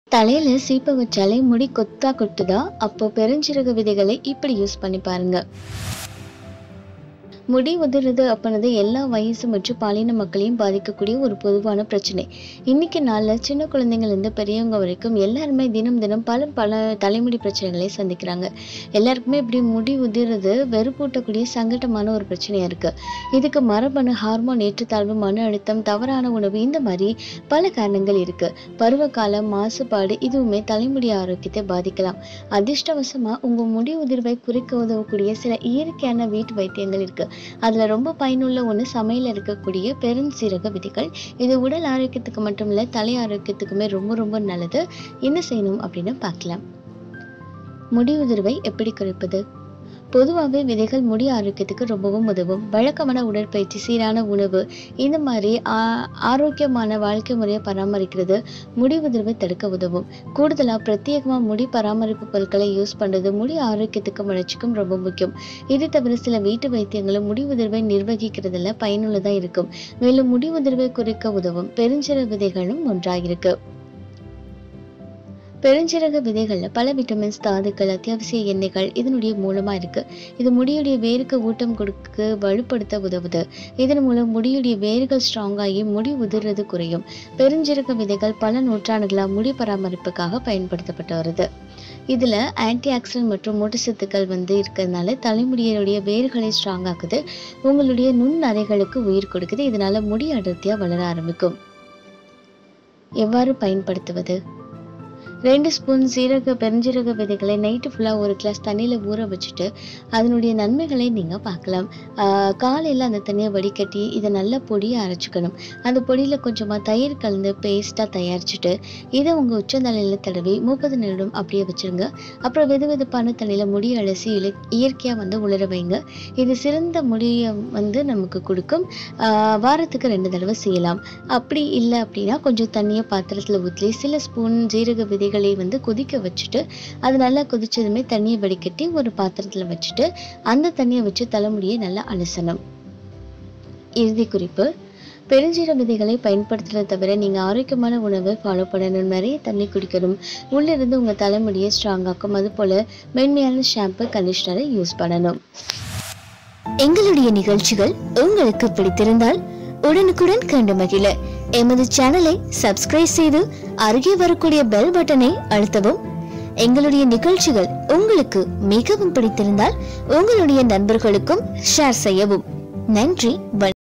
தலையில சீப்பை வச்சாலே முடி கொத்தா கொட்டுதா அப்போ பெருஞ்சீரக விதைகளை இப்படி யூஸ் பண்ணி பாருங்க முடி உதிருது அப்படின்றது எல்லா வயசு மற்றும் பாலின மக்களையும் பாதிக்கக்கூடிய ஒரு பொதுவான பிரச்சனை இன்னைக்கு நாளில் சின்ன குழந்தைங்கள்லேருந்து பெரியவங்க வரைக்கும் எல்லாருமே தினம் தினம் பல பல தலைமுடி பிரச்சனைகளை சந்திக்கிறாங்க எல்லாருக்குமே இப்படி முடி உதிருது வெறுப்பூட்டக்கூடிய சங்கடமான ஒரு பிரச்சனையா இருக்கு இதுக்கு மரபணு ஹார்மோன் ஏற்றத்தாழ்வு மன அழுத்தம் தவறான உணவு இந்த மாதிரி பல காரணங்கள் இருக்கு பருவகாலம் மாசுபாடு இதுவுமே தலைமுடி ஆரோக்கியத்தை பாதிக்கலாம் அதிர்ஷ்டவசமா உங்க முடி உதிர்வை குறைக்க உதவக்கூடிய சில இயற்கையான வீட்டு வைத்தியங்கள் இருக்கு அதுல ரொம்ப பயனுள்ள ஒண்ணு சமையல்ல இருக்கக்கூடிய பெருஞ்சீரக விதைகள் இது உடல் ஆரோக்கியத்துக்கு மட்டும் இல்ல தலை ஆரோக்கியத்துக்குமே ரொம்ப ரொம்ப நல்லது என்ன செய்யணும் அப்படின்னு பார்க்கலாம் முடி உதிர்வை எப்படி குறைப்பது பொதுவாகவே விதைகள் முடி ஆரோக்கியத்துக்கு ரொம்பவும் உதவும் வழக்கமான உடற்பயிற்சி சீரான உணவு இந்த மாதிரி ஆ- ஆரோக்கியமான வாழ்க்கை முறையை பராமரிக்கிறது முடி உதிர்வை தடுக்க உதவும் கூடுதலா பிரத்யேகமா முடி பராமரிப்பு பொருட்களை யூஸ் பண்றது முடி ஆரோக்கியத்துக்கும் வளர்ச்சிக்கும் ரொம்ப முக்கியம் இது தவிர சில வீட்டு வைத்தியங்களும் முடி உதிர்வை நிர்வகிக்கிறதுல பயனுள்ளதா இருக்கும் மேலும் முடி உதிர்வை குறைக்க உதவும் பெருஞ்சீரக விதைகளும் ஒன்றாயிருக்கு பெருஞ்சீரக விதைகள்ல பல விட்டமின்ஸ் தாதுக்கள் அத்தியாவசிய எண்ணெய்கள் இதனுடைய மூலமா இருக்கு இது முடியுடைய வேருக்கு ஊட்டம் கொடுக்க வலுப்படுத்த உதவுது இதன் மூலம் முடியுடைய வேர்கள் ஸ்ட்ராங் ஆகி முடி உதிர்றது குறையும் பெருஞ்சீரக விதைகள் பல நூற்றாண்டுகளா முடி பராமரிப்புக்காக பயன்படுத்தப்பட்டு வருது இதுல ஆன்டி ஆக்சிடென்ட் மற்றும் ஊட்டச்சத்துக்கள் வந்து இருக்கிறதுனால தலைமுடியினுடைய வேர்களை ஸ்ட்ராங் ஆக்குது உங்களுடைய நுண் அறைகளுக்கு உயிர் கொடுக்குது இதனால முடி அடர்த்தியா வளர ஆரம்பிக்கும் எவ்வாறு பயன்படுத்துவது ரெண்டு ஸ்பூன் சீரக பெருஞ்சீரக விதைகளை நைட்டு ஃபுல்லாக ஒரு கிளாஸ் தண்ணியில் ஊற வச்சுட்டு அதனுடைய நன்மைகளை நீங்கள் பார்க்கலாம் காலையில் அந்த தண்ணியை வடிகட்டி இதை நல்லா பொடியை அரைச்சிக்கணும் அந்த பொடியில் கொஞ்சமாக தயிர் கலந்து பேஸ்ட்டாக தயாரிச்சுட்டு இதை உங்கள் உச்சந்தலையில் தடவி முப்பது நிமிடம் அப்படியே வச்சிருங்க அப்புறம் வெது வெதுப்பான தண்ணியில் முடி அலசி இல இயற்கையாக வந்து உலர வைங்க இது சிறந்த முடியை வந்து நமக்கு கொடுக்கும் ஆஹ் வாரத்துக்கு ரெண்டு தடவை செய்யலாம் அப்படி இல்லை அப்படின்னா கொஞ்சம் தண்ணியை பாத்திரத்தில் ஊற்றி சில ஸ்பூன் ஜீரக விதைகளை வந்து கொதிக்க வச்சுட்டு அது நல்லா கொதிச்சதுமே தண்ணியை வடிகட்டி ஒரு பாத்திரத்தில் வச்சுட்டு அந்த தண்ணியை வச்சு தலைமுடியை நல்லா அலசணும் இறுதி குறிப்பு பெருஞ்சீர விதைகளை பயன்படுத்துறதை தவிர நீங்கள் ஆரோக்கியமான உணவை ஃபாலோ பண்ணணும் நிறைய தண்ணி குடிக்கணும் உள்ளிருந்து உங்கள் தலைமுடியை ஸ்ட்ராங் ஆக்கும் அது போல் மென்மையான ஷாம்பு கண்டிஷனரை யூஸ் பண்ணணும் எங்களுடைய நிகழ்ச்சிகள் உங்களுக்கு பிடித்திருந்தால் உடனுக்குடன் கண்டு மகிழ எமது சேனலை சப்ஸ்கிரைப் செய்து அருகே வரக்கூடிய பெல் பட்டனை அழுத்தவும் எங்களுடைய நிகழ்ச்சிகள் உங்களுக்கு மிகவும் பிடித்திருந்தால் உங்களுடைய நண்பர்களுக்கும் ஷேர் செய்யவும் நன்றி வணக்கம்